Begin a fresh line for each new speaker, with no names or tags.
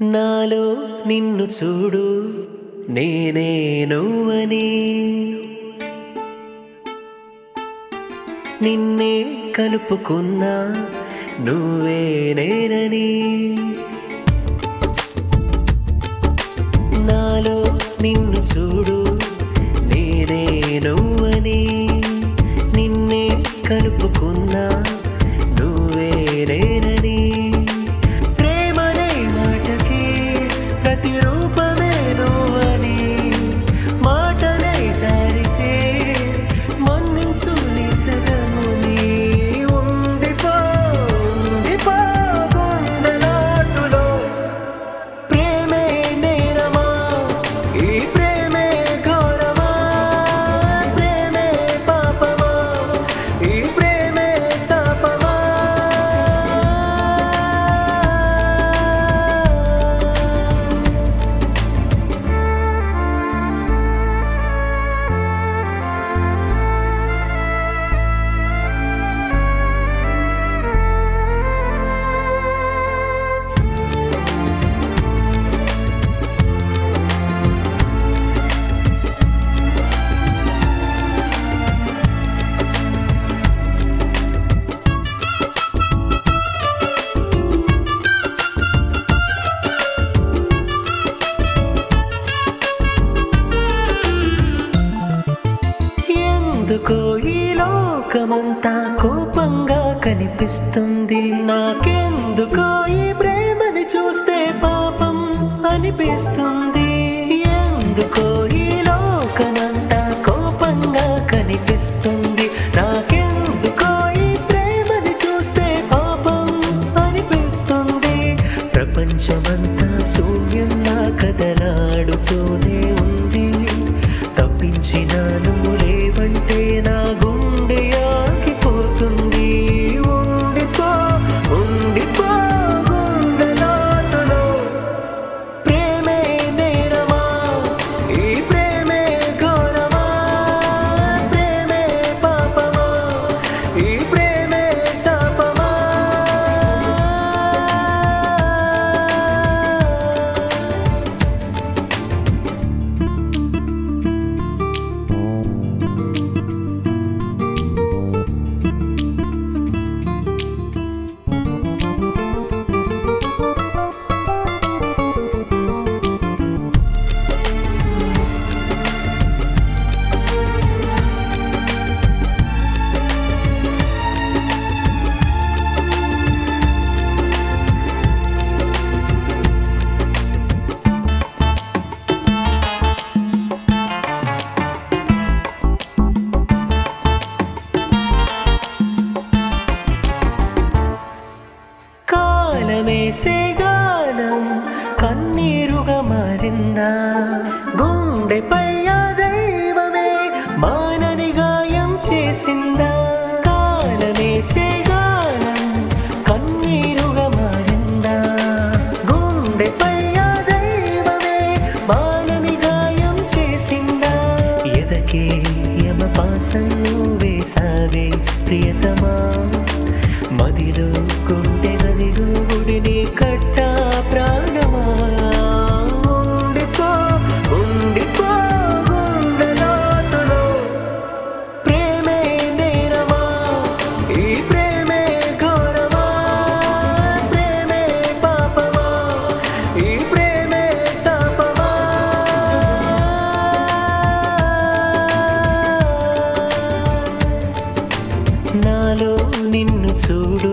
నాలో నిన్ను చూడు నేనే నువ్వని నిన్నే కలుపుకున్నా నువ్వే నేనని నాలో నిన్ను చూడు నేనే నువ్వని నిన్నే కలుపుకున్నా నువ్వే నేనని ప్రేమనే మాటకి ప్రతిరూపమే నువ్వని మాటలే జారితే మన్నించు నిసగముని ఉండిపో ఉండిపో గుండెలాటులో ప్రేమే నేరమా ఈ ప్రేమే ఘోరమా ప్రేమే పాపమా ఈ ప్రేమే శాపమా ఎందుకో ఈ లోకమంతా కోపంగా కనిపిస్తుంది నాకెందుకో ఈ ప్రేమని చూస్తే పాపం అనిపిస్తుంది ఎందుకో ఈ లోకమంతా కోపంగా కనిపిస్తుంది నాకెందుకో ఈ ప్రేమని చూస్తే పాపం అనిపిస్తుంది ప్రపంచమంతా శూన్యంలా కదలాడుతూనే ఉంది తప్పించినాను లేవంటే నా గుండె ఆగిపోతుంది ఉండిపో ఉండిపో గుండెలాటలో ప్రేమే నేరమా ఈ ప్రేమే ఘోరమా ప్రేమే పాపమా ఈ ప్రేమే శాపమా కాలమేసే గాలం కన్నీరుగా మారిందా గుండెపై ఆ దైవమే మానని గాయం చేసిందా కాలమేసే గాలం కన్నీరుగా మారిందా గుండెపై ఆ దైవమే మానని గాయం చేసిందా ఎదకే యమ పాసం వేసావే ప్రియతమా మదిలో గుండె నదిలో గుడిని కట్ట ప్రాణమా ఉండిపో ఉండిపో గుండెలాటలో ప్రేమే నేరమా ఈ ప్రేమే ఘోరమా ప్రేమే పాపమా ఈ ప్రేమే శాపమా నాలో నిన్ను చూడు